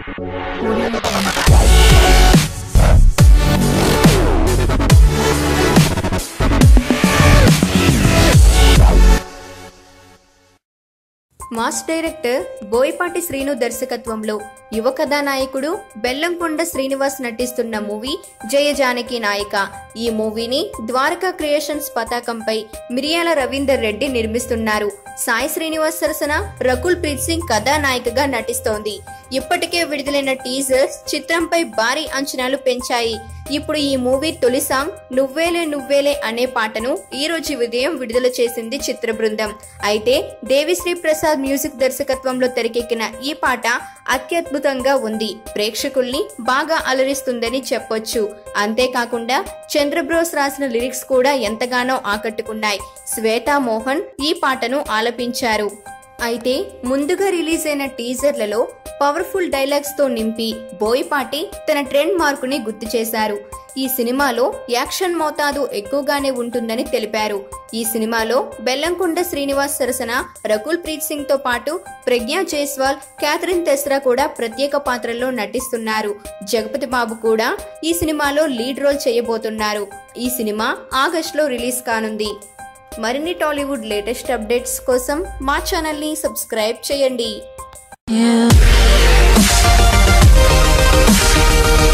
Mass director Boyapati Srinu దర్శకత్వంలో యువ కథానాయకుడు బెల్లంకొండ శ్రీనివాస్ నటిస్తున్న మూవీ జయ జానకి నాయక ఈ మూవీని ద్వారకా క్రియేషన్స్ పతాకంపై మిరియాల రవీందర్ రెడ్డి నిర్మిస్తున్నారు సాయి శ్రీనివాస్ సరసన రకుల్ ప్రీత్ సింగ్ కథానాయికగా నటిస్తోంది ఇప్పటికే విడుదలైన టీజర్స్ చిత్రంపై భారీ అంచనాలు పెంచాయి ఇప్పుడు ఈ మూవీ తొలి సాంగ్ నువ్వేలే నువ్వేలే అనే పాటను ఈ రోజు ఉదయం విడుదల చేసింది చిత్ర బృందం అయితే దేవిశ్రీ ప్రసాద్ మ్యూజిక్ దర్శకత్వంలో తెరకెక్కిన ఈ పాట అత్యద్భుతంగా ఉంది ప్రేక్షకుల్ని బాగా అలరిస్తుందని చెప్పొచ్చు అంతేకాకుండా చంద్రబ్రోస్ రాసిన లిరిక్స్ కూడా ఎంతగానో ఆకట్టుకున్నాయి శ్వేతా మోహన్ ఈ పాటను ఆలపించారు అయితే ముందుగా రిలీజ్ అయిన టీజర్లలో పవర్ఫుల్ డైలాగ్స్ తో నింపి బోయపాటి తన ట్రెండ్ మార్కుని గుర్తు చేశారు ఈ సినిమాలో యాక్షన్ మోతాదు ఎక్కువగానే ఉంటుందని తెలిపారు ఈ సినిమాలో బెల్లంకొండ శ్రీనివాస్ సరసన రకుల్ ప్రీత్ సింగ్ తో పాటు ప్రజ్ఞా జైస్వాల్ క్యాథరిన్ తెస్రా కూడా ప్రత్యేక పాత్రల్లో నటిస్తున్నారు జగపతి బాబు కూడా ఈ సినిమాలో లీడ్ రోల్ చేయబోతున్నారు ఈ సినిమా ఆగస్ట్ లో రిలీజ్ కానుంది మరిన్ని టాలీవుడ్ లేటెస్ట్ అప్డేట్స్ కోసం మా ఛానల్ని సబ్స్క్రైబ్ చేయండి Yeah.